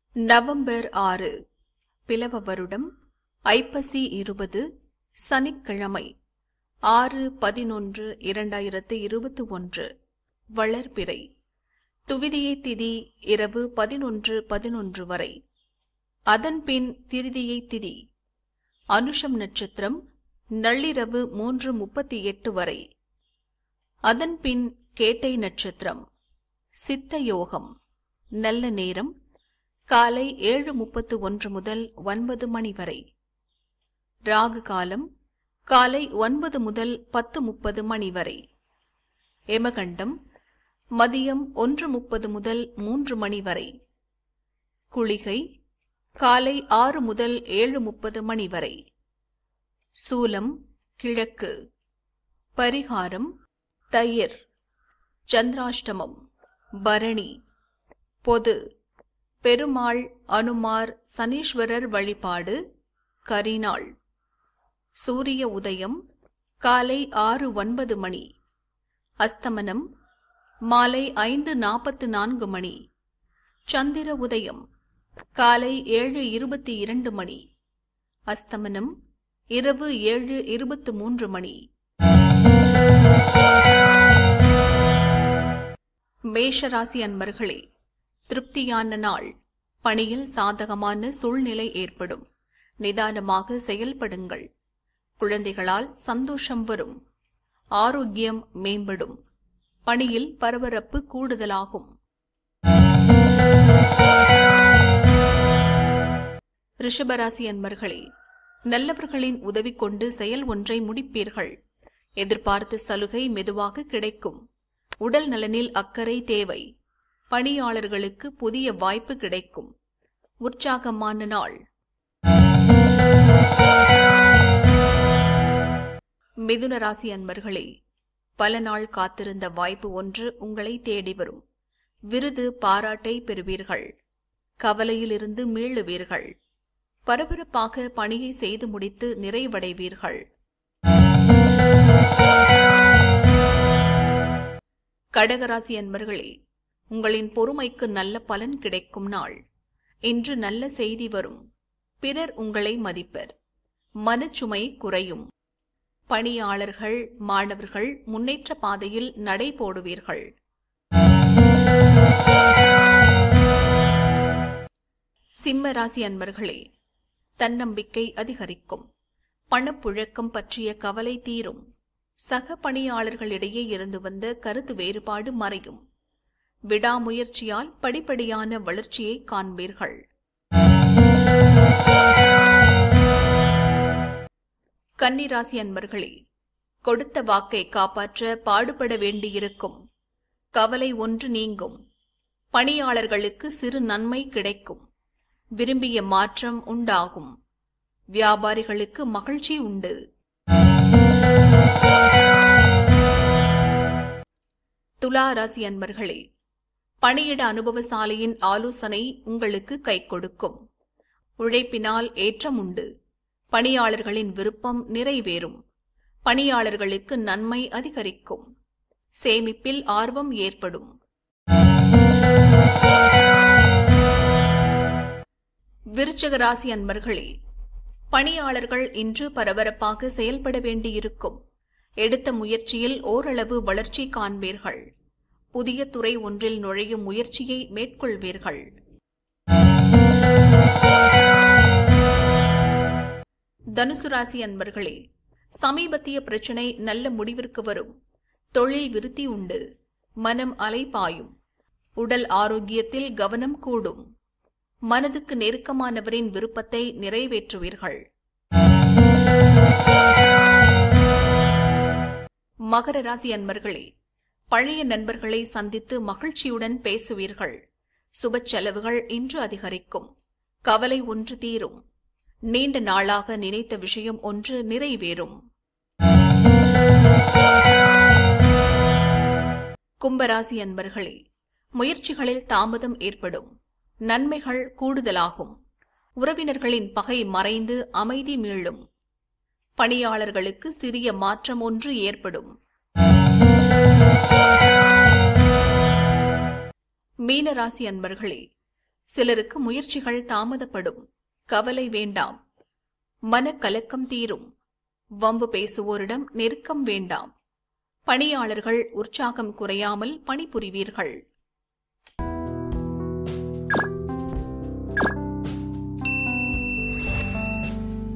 November ஆறு பிலவ வருடம் ஐப்பசி இருபது சனிக்கிழமை ஆறு பதினொன்று இரண்டாயிரத்து இருபத்தி ஒன்று வளர்பிறை துவிதியை திதி இரவு பதினொன்று பதினொன்று வரை அதன்பின் திருதியை திதி அனுஷம் நட்சத்திரம் நள்ளிரவு மூன்று முப்பத்தி எட்டு வரை அதன்பின் கேட்டை நட்சத்திரம் சித்த யோகம் நல்ல நேரம் காலை ஏழு முப்பத்து ஒன்று முதல் ஒன்பது மணி வரை ராகு காலம் காலை ஒன்பது முதல் பத்து முப்பது மணி வரை எமகண்டம் மதியம் ஒன்று முப்பது முதல் மூன்று மணி வரை குளிகை காலை ஆறு முதல் ஏழு முப்பது மணி வரை சூலம் கிழக்கு பரிகாரம் தயிர் சந்திராஷ்டமம் பரணி பொது பெருமாள் அனுமார் சனீஸ்வரர் வழிபாடு கரிநாள் சூரிய உதயம் காலை ஆறு ஒன்பது மணி அஸ்தமனம் மாலை ஐந்து நாற்பத்து நான்கு மணி சந்திர உதயம் காலை ஏழு இருபத்தி இரண்டு மணி அஸ்தமனம் இரவு ஏழு இருபத்து மூன்று மணி மேஷராசி அன்பர்களே திருப்தியான நாள் பணியில் சாதகமான சூழ்நிலை ஏற்படும் நிதானமாக செயல்படுங்கள் குழந்தைகளால் சந்தோஷம் வரும் ஆரோக்கியம் மேம்படும் பணியில் பரபரப்பு கூடுதலாகும் ரிஷபராசி அன்பர்களே நல்லவர்களின் உதவி கொண்டு செயல் ஒன்றை முடிப்பீர்கள் எதிர்பார்த்த சலுகை மெதுவாக கிடைக்கும் உடல் நலனில் அக்கறை தேவை பணியாளர்களுக்கு புதிய வாய்ப்பு கிடைக்கும் உற்சாகமான நாள் மிதுன ராசி அன்பர்களே பல நாள் காத்திருந்த வாய்ப்பு ஒன்று உங்களை தேடி வரும் விருது பாராட்டை பெறுவீர்கள் கவலையிலிருந்து மீளுவீர்கள் பரபரப்பாக பணியை செய்து முடித்து நிறைவடைவீர்கள் கடகராசி அன்பர்களே உங்களின் பொறுமைக்கு நல்ல பலன் கிடைக்கும் நாள் இன்று நல்ல செய்தி வரும் பிறர் உங்களை மதிப்பர் மனச்சுமை குறையும் பணியாளர்கள் மாணவர்கள் முன்னேற்ற பாதையில் நடை போடுவீர்கள் சிம்ம ராசி அன்பர்களே தன்னம்பிக்கை அதிகரிக்கும் பணப்புழக்கம் பற்றிய கவலை தீரும் சக பணியாளர்களிடையே இருந்து வந்த கருத்து வேறுபாடு மறையும் விடாமுயற்சியால் படிப்படியான வளர்ச்சியை காண்பீர்கள் கன்னிராசி அன்பர்களே கொடுத்த வாக்கை காப்பாற்ற பாடுபட வேண்டியிருக்கும் கவலை ஒன்று நீங்கும் பணியாளர்களுக்கு சிறு நன்மை கிடைக்கும் விரும்பிய மாற்றம் உண்டாகும் வியாபாரிகளுக்கு மகிழ்ச்சி உண்டு துலா ராசி அன்பர்களே பணியிட அனுபவசாலையின் ஆலோசனை உங்களுக்கு கை கொடுக்கும் உழைப்பினால் ஏற்றம் உண்டு பணியாளர்களின் விருப்பம் நிறைவேறும் பணியாளர்களுக்கு நன்மை அதிகரிக்கும் சேமிப்பில் ஆர்வம் ஏற்படும் விருச்சக ராசி அன்பர்களே பணியாளர்கள் இன்று பரபரப்பாக செயல்பட வேண்டியிருக்கும் எடுத்த முயற்சியில் ஓரளவு வளர்ச்சி காண்பீர்கள் புதிய துறை ஒன்றில் நுழையும் முயற்சியை மேற்கொள்வீர்கள் தனுசு ராசி அன்பர்களே சமீபத்திய பிரச்சினை நல்ல முடிவிற்கு வரும் தொழில் விருத்தி உண்டு மனம் அலைபாயும் உடல் ஆரோக்கியத்தில் கவனம் கூடும் மனதுக்கு நெருக்கமானவரின் விருப்பத்தை நிறைவேற்றுவீர்கள் மகர ராசி அன்பர்களே பழைய நண்பர்களை சந்தித்து மகிழ்ச்சியுடன் பேசுவீர்கள் சுப செலவுகள் இன்று அதிகரிக்கும் கவலை ஒன்று தீரும் நீண்ட நாளாக நினைத்த விஷயம் ஒன்று நிறைவேறும் கும்பராசி அன்பர்களே முயற்சிகளில் தாமதம் ஏற்படும் நன்மைகள் கூடுதலாகும் உறவினர்களின் பகை மறைந்து அமைதி மீளும் பணியாளர்களுக்கு சிறிய மாற்றம் ஒன்று ஏற்படும் மீனராசி அன்பர்களே சிலருக்கு முயற்சிகள் தாமதப்படும் கவலை வேண்டாம் மனக்கலக்கம் தீரும் வம்பு பேசுவோரிடம் நெருக்கம் வேண்டாம் பணியாளர்கள் உற்சாகம் குறையாமல் பணிபுரிவீர்கள்